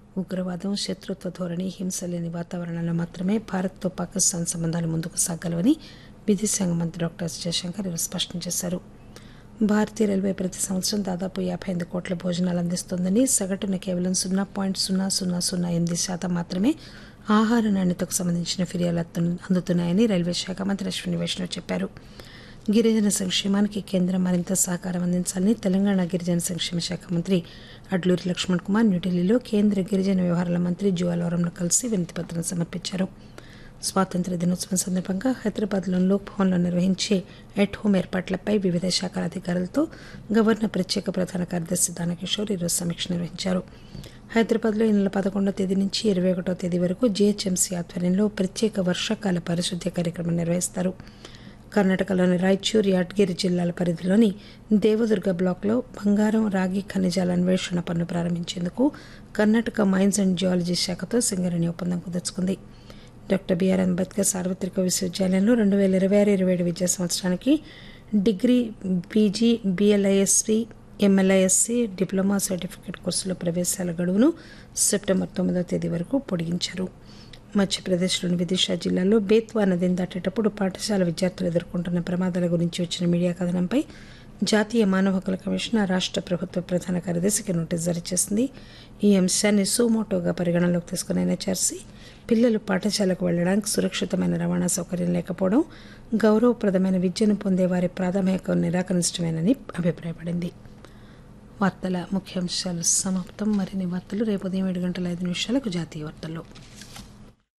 ఉగ్రవాదం శత్రుత్వ ధోరణి హింస లేని వాతావరణంలో మాత్రమే భారత్తో పాకిస్తాన్ సంబంధాలు ముందుకు సాగలవని విదేశాంగ మంత్రి డాక్టర్ ఎస్ జయశంకర్ ఈరోజు స్పష్టం చేశారు భారతీయ రైల్వే ప్రతి సంవత్సరం దాదాపు యాభై ఎనిమిది కోట్ల భోజనాలు అందిస్తోందని సగటున కేవలం సున్నా పాయింట్ సున్నా సున్నా సున్నా ఎనిమిది శాతం మాత్రమే ఆహార నాణ్యతకు సంబంధించిన ఫిర్యాదులు అందుతున్నాయని రైల్వే శాఖ మంత్రి అశ్విని వైష్ణవ్ చెప్పారు గిరిజన సంక్షేమానికి కేంద్రం మరింత సహకారం అందించాలని తెలంగాణ గిరిజన సంక్షేమ శాఖ మంత్రి అడ్లూరి లక్ష్మణ్ కుమార్ న్యూఢిల్లీలో కేంద్ర గిరిజన వ్యవహారాల మంత్రి జువాలవరంను కలిసి వినతిపత్రం సమర్పించారు స్వాతంత్ర దినోత్సవం సందర్భంగా హైదరాబాద్లోని లోక్ భవన్లో నిర్వహించే ఎట్ హోమ్ ఏర్పాట్లపై వివిధ శాఖల అధికారులతో గవర్నర్ ప్రత్యేక ప్రధాన కార్యదర్శి దానకిషోర్ ఈరోజు సమీక్ష నిర్వహించారు హైదరాబాద్లో ఈ నెల పదకొండో తేదీ నుంచి ఇరవై ఒకటో తేదీ వరకు జీహెచ్ఎంసీ ఆధ్వర్యంలో ప్రత్యేక వర్షాకాల పారిశుద్ధ్య కార్యక్రమం నిర్వహిస్తారు కర్ణాటకలోని రాయచూర్ యాద్గిరి జిల్లాల పరిధిలోని దేవదుర్గ బ్లాక్లో బంగారం రాగి ఖనిజాల అన్వేషణ పన్ను ప్రారంభించేందుకు కర్ణాటక మైన్స్ అండ్ జియాలజీ శాఖతో సింగరేణి ఒప్పందం కుదుర్చుకుంది డాక్టర్ బిఆర్ అంబేద్కర్ సార్వత్రిక విశ్వవిద్యాలయంలో రెండు వేల ఇరవై ఆరు ఇరవై ఏడు విద్యా సంవత్సరానికి degree PG BLISc MLISc diploma certificate కోర్సుల ప్రవేశాల గడువును సెప్టెంబర్ తొమ్మిదవ తేదీ వరకు పొడిగించారు మధ్యప్రదేశ్లోని విదిశా జిల్లాలో బేత్వా నదిని దాటేటప్పుడు పాఠశాల విద్యార్థులు ఎదుర్కొంటున్న ప్రమాదాల గురించి వచ్చిన మీడియా కథనంపై జాతీయ మానవ హక్కుల కమిషన్ ఆ రాష్ట్ర ప్రభుత్వ ప్రధాన కార్యదర్శికి నోటీసు జారీ చేసింది ఈ అంశాన్ని సోమోటోగా పరిగణనలోకి తీసుకున్న ఎన్హెచ్ఆర్సీ పిల్లలు పాఠశాలకు వెళ్లడానికి సురక్షితమైన రవాణా సౌకర్యం లేకపోవడం గౌరవప్రదమైన విద్యను పొందే వారి ప్రాథమిక నిరాకరించడమేనని అభిప్రాయపడింది వార్తల ముఖ్యాంశాలు సమాప్తం మరిన్ని వార్తలు రేపు ఉదయం ఏడు గంటల ఐదు నిమిషాలకు జాతీయ వార్తల్లో